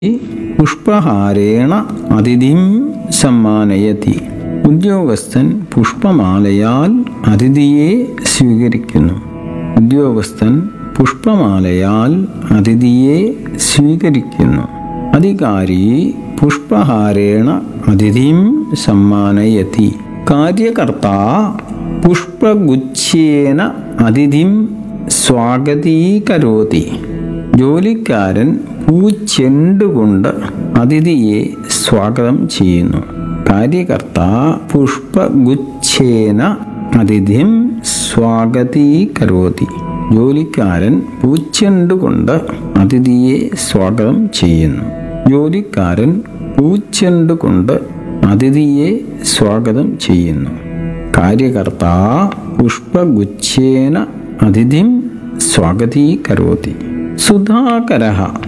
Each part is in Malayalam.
പുഷ്പഹാരേണ അതിഥിം സമ്മാനയതി ഉദ്യോഗസ്ഥൻ പുഷ്പമാലയാൽ അതിഥിയെ സ്വീകരിക്കുന്നു ഉദ്യോഗസ്ഥൻ പുഷ്പമാലയാൽ അതിഥിയെ സ്വീകരിക്കുന്നു അധികാരി പുഷ്പഹാരേണ അതിഥിം സമ്മാനയതി കാര്യകർത്ത പുഷ്പഗുച്ഛേന അതിഥിം സ്വാഗതീകരോതി ജോലിക്കാരൻ പൂച്ചെണ്ടുകൊണ്ട് അതിഥിയെ സ്വാഗതം ചെയ്യുന്നു കാര്യകർത്ത പുഷ്പഗുച്ഛേന അതിഥിം സ്വാഗതീകരോതി ജോലിക്കാരൻ പൂച്ചെണ്ടുകൊണ്ട് അതിഥിയെ സ്വാഗതം ചെയ്യുന്നു ജോലിക്കാരൻ പൂച്ചെണ്ടുകൊണ്ട് അതിഥിയെ സ്വാഗതം ചെയ്യുന്നു കാര്യകർത്ത പുഷ്പഗുച്ഛേന അതിഥിം സ്വാഗതീകരോതി സുധാകര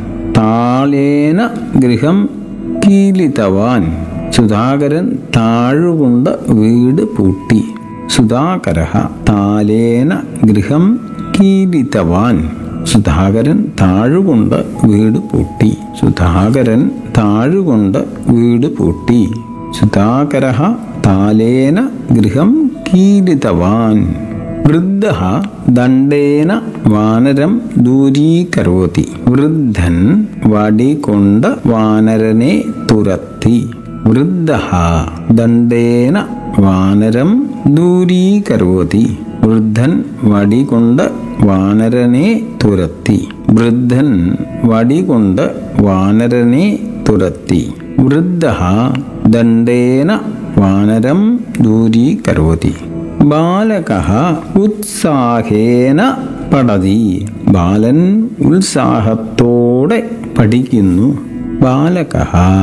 താളേന ഗൃഹം കീലിതവാൻ സുധാകരൻ താഴുകൊണ്ട് വീട് പൂട്ടി സുധാകര താലേന ഗൃഹം കീലിതവാൻ സുധാകരൻ താഴുകൊണ്ട് വീട് പൂട്ടി സുധാകരൻ താഴുകൊണ്ട് വീട് പൂട്ടി സുധാകര താലേന ഗൃഹം കീലിതവാൻ വൃദ്ധ ദണ്ഡേന വാനരം ദൂരീകരോതി വൃദ്ധൻ വടി കൊണ്ട് വാനരനെ തുരത്തി വൃദ്ധ ദണ്ഡേന വാനരം ദൂരീകരോതി വൃദ്ധൻ വടി കൊണ്ട് വാനരനെ തുരത്തി വൃദ്ധൻ വടി കൊണ്ട് വാനരനെ തുരത്തി വൃദ്ധ ദണ്ഡേന വാനരം ദൂരീകരോതി ബാലക ഉത്സാഹേന പഠതി ബാലൻ ഉത്സാഹത്തോടെ പഠിക്കുന്നു ബാലക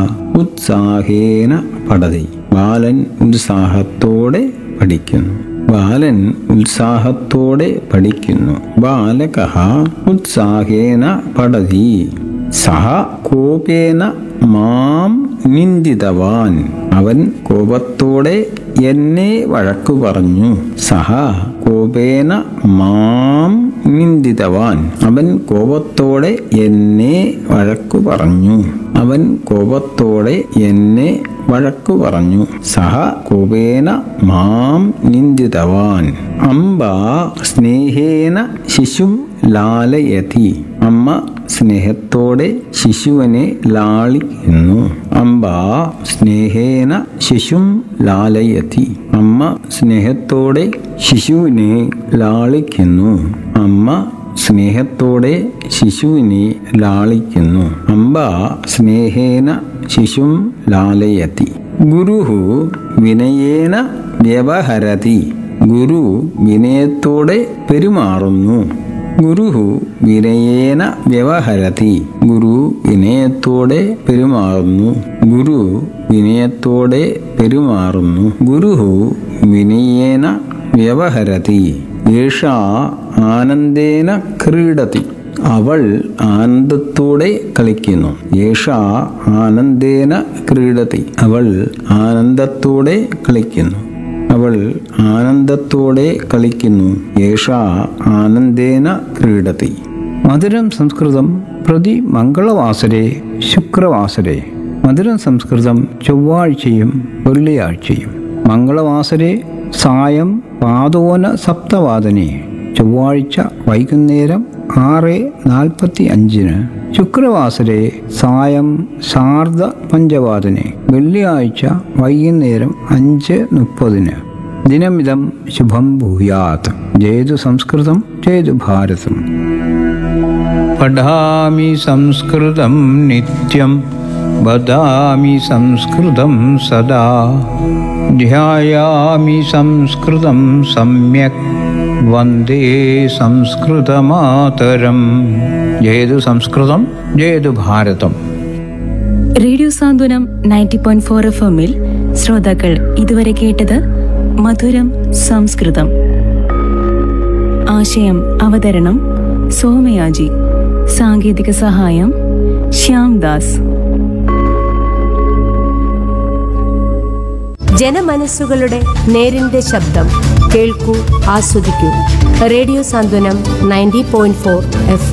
ഉത്സാഹേന പഠതി ബാലൻ ഉത്സാഹത്തോടെ പഠിക്കുന്നു ബാലൻ ഉത്സാഹത്തോടെ പഠിക്കുന്നു ബാലക ഉത്സാഹേന പഠതി സഹ കോപേന മാം നിന്ദിതവാൻ അവൻ കോപത്തോടെ എന്നെ വഴക്കു പറഞ്ഞു സഹ കോപേന മാം നിന്ദിതവാൻ അവൻ കോപത്തോടെ എന്നെ വഴക്കു പറഞ്ഞു അവൻ കോപത്തോടെ എന്നെ വഴക്കു പറഞ്ഞു സഹ കോപേന മാം നിന്ദിതവാൻ അംബ സ്നേഹേന ശിശും ലാലയതി അമ്മ സ്നേഹത്തോടെ ശിശുവിനെ ലാളിക്കുന്നു അംബ സ്നേഹേന ശിശും ലാലയതി അമ്മ സ്നേഹത്തോടെ ശിശുവിനെ ലാളിക്കുന്നു അമ്മ സ്നേഹത്തോടെ ശിശുവിനെ ലാളിക്കുന്നു അംബ സ്നേഹേന ശിശും ലാലയതി ഗുരുഹു വിനയേന വ്യവഹരതി ഗുരു വിനയത്തോടെ പെരുമാറുന്നു ഗുരുഹു വിനയേന വ്യവഹരതി ഗുരു വിനയത്തോടെ പെരുമാറുന്നു ഗുരു വിനയത്തോടെ പെരുമാറുന്നു ഗുരുഹു വിനയേന വ്യവഹരതി ഏഷ ആനന്ദേന ക്രീഡതി അവൾ ആനന്ദത്തോടെ കളിക്കുന്നു ഏഷ ആനന്ദേന ക്രീഡതി അവൾ ആനന്ദത്തോടെ കളിക്കുന്നു അവൾ ആനന്ദത്തോടെ കളിക്കുന്നു യേഷ ആനന്ദേന ക്രീഡതി മധുരം സംസ്കൃതം പ്രതി മംഗളവാസരെ ശുക്രവാസരെ മധുരം സംസ്കൃതം ചൊവ്വാഴ്ചയും വെള്ളിയാഴ്ചയും മംഗളവാസരെ സായം പാതോന സപ്തവാദനെ ചൊവ്വാഴ്ച വൈകുന്നേരം ആറ് നാൽപ്പത്തി അഞ്ചിന് ശുക്രവാസരെ സായം ശാർദ പഞ്ചവാദനെ വെള്ളിയാഴ്ച വൈകുന്നേരം അഞ്ച് മുപ്പതിന് ദിനമിതം ശുഭം ഭൂയാത് ജയതു സംസ്കൃതം ജയതു ഭാരതം പഠാമി സംസ്കൃതം നിത്യം വദാമി സംസ്കൃതം സദാ ധ്യായാമി സംസ്കൃതം സമ്യക് വന്ദേ സംസ്കൃതമാതരം ജയതു സംസ്കൃതം ജയതു ഭാരതം radio Santhwanam ninety point four F എമ്മിൽ ശ്രോതാക്കൾ ഇതുവരെ കേട്ടത് മധുരം സംസ്കൃതം ആശയം അവതരണം സോമയാജി സാങ്കേതിക സഹായം ശ്യാം ദാസ് ജനമനസ്സുകളുടെ നേരിന്റെ ശബ്ദം കേൾക്കൂ ആസ്വദിക്കൂ radio Santhwanam ninety point four F